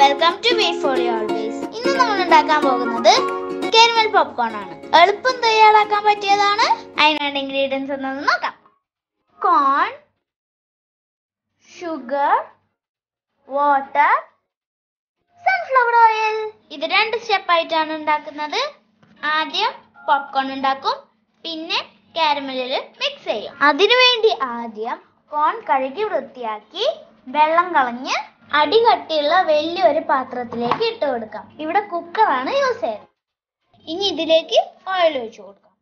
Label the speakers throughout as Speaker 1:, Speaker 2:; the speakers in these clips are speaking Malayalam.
Speaker 1: welcome to B four always ഇന്ന് നമ്മൾ ഉണ്ടാക്കാൻ പോകുന്നത് കാരമൽ പോപ്കോൺ ആണ് എളുപ്പം തയ്യാറാക്കാൻ പറ്റിയതാണ് അതിനുള്ള ഇൻഗ്രീഡിയൻസ് എന്നൊന്ന് നോക്കാം corn sugar water sunflower oil ഇത് രണ്ട് സ്റ്റെപ്പ് ആയിട്ടാണ് ഉണ്ടാക്കുന്നത് ആദ്യം പോപ്കോൺ ഉണ്ടാക്കും പിന്നെ കാരമലിൽ മിക്സ് ചെയ്യും അതിനുവേണ്ടി ആദ്യം കോൺ കഴുകി വൃത്തിയാക്കി വെള്ളം കളഞ്ഞ് അടി കട്ടിയുള്ള വലിയൊരു പാത്രത്തിലേക്ക് ഇട്ട് കൊടുക്കാം ഇവിടെ കുക്കറാണ് യൂസ് ചെയ്യുന്നത് ഇനി ഇതിലേക്ക് ഓയിൽ ഒഴിച്ചു കൊടുക്കാം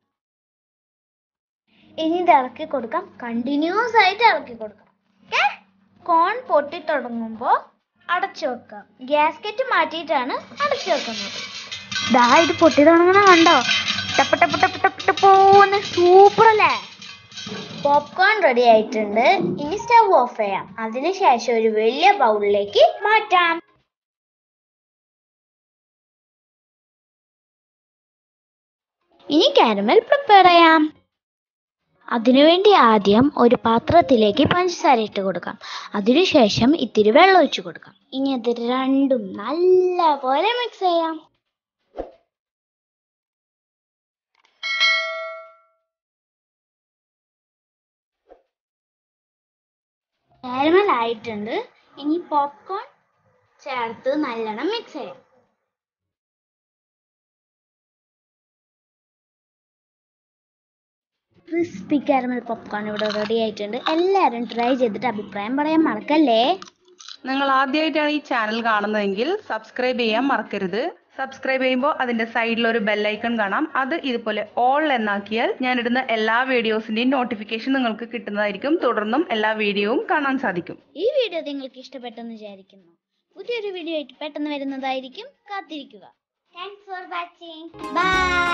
Speaker 1: ഇനി ഇത് ഇളക്കി കൊടുക്കാം കണ്ടിന്യൂസ് ആയിട്ട് ഇളക്കി കൊടുക്കാം ഓക്കെ കോൺ പൊട്ടി തുടങ്ങുമ്പോൾ അടച്ചു വെക്കാം ഗ്യാസ്കറ്റ് മാറ്റിയിട്ടാണ് അടച്ചു വെക്കുന്നത് ദാ ഇത് പൊട്ടി തുടങ്ങണ കണ്ടോ ടപ്പ് ടപ്പ് ടപ്പ് ടപ്പ് ടപ്പോന്ന് സൂപ്പർ അല്ലേ പോപ്കോൺ റെഡി ആയിട്ടുണ്ട് ഇനി സ്റ്റവ് ഓഫ് ചെയ്യാം അതിനുശേഷം ഒരു വലിയ ബൗളിലേക്ക് മാറ്റാം ഇനി കാരമൽ പ്രിപ്പയർ ചെയ്യാം അതിനുവേണ്ടി ആദ്യം ഒരു പാത്രത്തിലേക്ക് പഞ്ചസാര ഇട്ട് കൊടുക്കാം അതിനുശേഷം ഇത്തിരി വെള്ളം ഒഴിച്ചു കൊടുക്കാം ഇനി അത് രണ്ടും നല്ല പോലെ മിക്സ് ചെയ്യാം കാരമൽ ആയിട്ടുണ്ട് ഇനി പോപ്കോൺ ചേർത്ത് നല്ലോണം മിക്സ് ചെയ്യാം ക്രിസ്പി കാരമൽ പോപ്കോൺ ഇവിടെ റെഡി ആയിട്ടുണ്ട് എല്ലാവരും ട്രൈ ചെയ്തിട്ട് അഭിപ്രായം പറയാൻ മറക്കല്ലേ
Speaker 2: നിങ്ങൾ ആദ്യമായിട്ടാണ് ഈ ചാനൽ കാണുന്നതെങ്കിൽ സബ്സ്ക്രൈബ് ചെയ്യാൻ മറക്കരുത് സബ്സ്ക്രൈബ് ചെയ്യുമ്പോൾ അതിന്റെ സൈഡിൽ ഒരു ബെല്ലൈക്കൺ കാണാം അത് ഇതുപോലെ ഓൾ എന്നാക്കിയാൽ ഞാൻ ഇടുന്ന എല്ലാ വീഡിയോസിന്റെയും നോട്ടിഫിക്കേഷൻ നിങ്ങൾക്ക് കിട്ടുന്നതായിരിക്കും തുടർന്നും എല്ലാ വീഡിയോവും കാണാൻ സാധിക്കും
Speaker 1: ഈ വീഡിയോ നിങ്ങൾക്ക് ഇഷ്ടപ്പെട്ടെന്ന് വിചാരിക്കുന്നു പുതിയൊരു വീഡിയോ ആയിട്ട് പെട്ടെന്ന് വരുന്നതായിരിക്കും കാത്തിരിക്കുക താങ്ക്സ് ഫോർ വാച്ചിങ് ബൈ